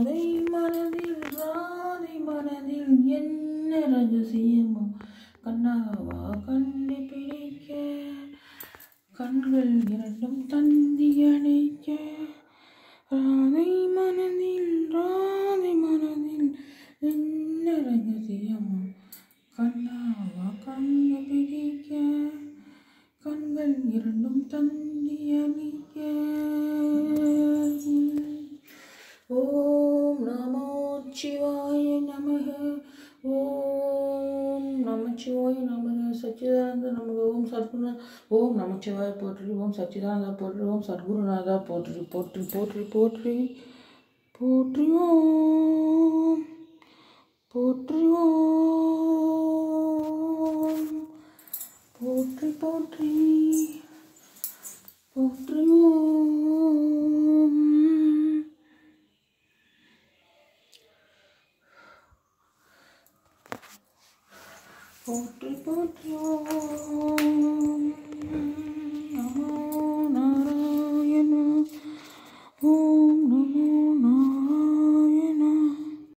ராதை மனதில் ராதை மனதில் என்ன ரகசியமோ கண்ணாவா கண்டுபிடிக்க கண்கள் இரண்டும் தந்தி அணைக்க ராதை மனதில் ராதை மனதில் என்ன ரகசியமோ கண்ணாவா கண்டுபிடிக்க கண்கள் இரண்டும் தந்தி அணைக்க ஓம் நமோ சிவாய நமக ஓம் நமச்சிவாய நமக சச்சிதானந்த நமக ஓம் சத்குரு ஓம் நமச்சிவாய போற்றி ஓம் சச்சிதானந்தா போற்றி ஓம் சத்குருநாதா போற்றி போற்றி போற்றி போற்றி போற்றி ஓம் போற்றி ஓம் போற்றி போற்றி போற்றி ஓம் போற்றி போற்றி ஓம்